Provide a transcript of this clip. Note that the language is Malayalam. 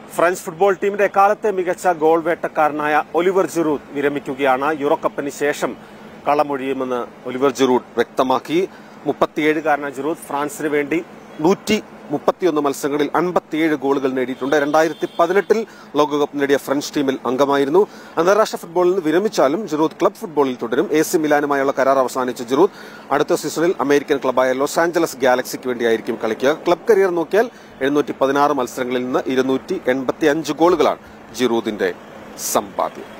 ഫ്രഞ്ച് ഫുട്ബോൾ ടീമിന്റെ എക്കാലത്തെ മികച്ച ഗോൾ വേട്ടക്കാരനായ ഒലിവർ ജിറൂദ് വിരമിക്കുകയാണ് യൂറോ കപ്പിന് ശേഷം കളമൊഴിയുമെന്ന് ഒലിവർ ജിറൂദ് വ്യക്തമാക്കി മുപ്പത്തിയേഴുകാരനായ ജിറൂദ് ഫ്രാൻസിന് വേണ്ടി നൂറ്റി മുപ്പത്തിയൊന്ന് മത്സരങ്ങളിൽ അൻപത്തിയേഴ് ഗോളുകൾ നേടിയിട്ടുണ്ട് രണ്ടായിരത്തി പതിനെട്ടിൽ ലോകകപ്പ് നേടിയ ഫ്രഞ്ച് ടീമിൽ അംഗമായിരുന്നു അന്താരാഷ്ട്ര ഫുട്ബോളിൽ നിന്ന് വിരമിച്ചാലും ജിറൂദ് ക്ലബ് ഫുട്ബോളിൽ തുടരും എ സി മിലാനുമായുള്ള കരാർ അവസാനിച്ച ജിറൂദ് അടുത്ത സീസണിൽ അമേരിക്കൻ ക്ലബായ ലോസ് ആഞ്ചലസ് ഗാലക്സിക്ക് വേണ്ടിയായിരിക്കും കളിക്കുക ക്ലബ് കരിയർ നോക്കിയാൽ എഴുന്നൂറ്റി പതിനാറ് മത്സരങ്ങളിൽ നിന്ന് ഇരുന്നൂറ്റി എൺപത്തി അഞ്ച് ഗോളുകളാണ് ജിറൂദിന്റെ സമ്പാദ്യം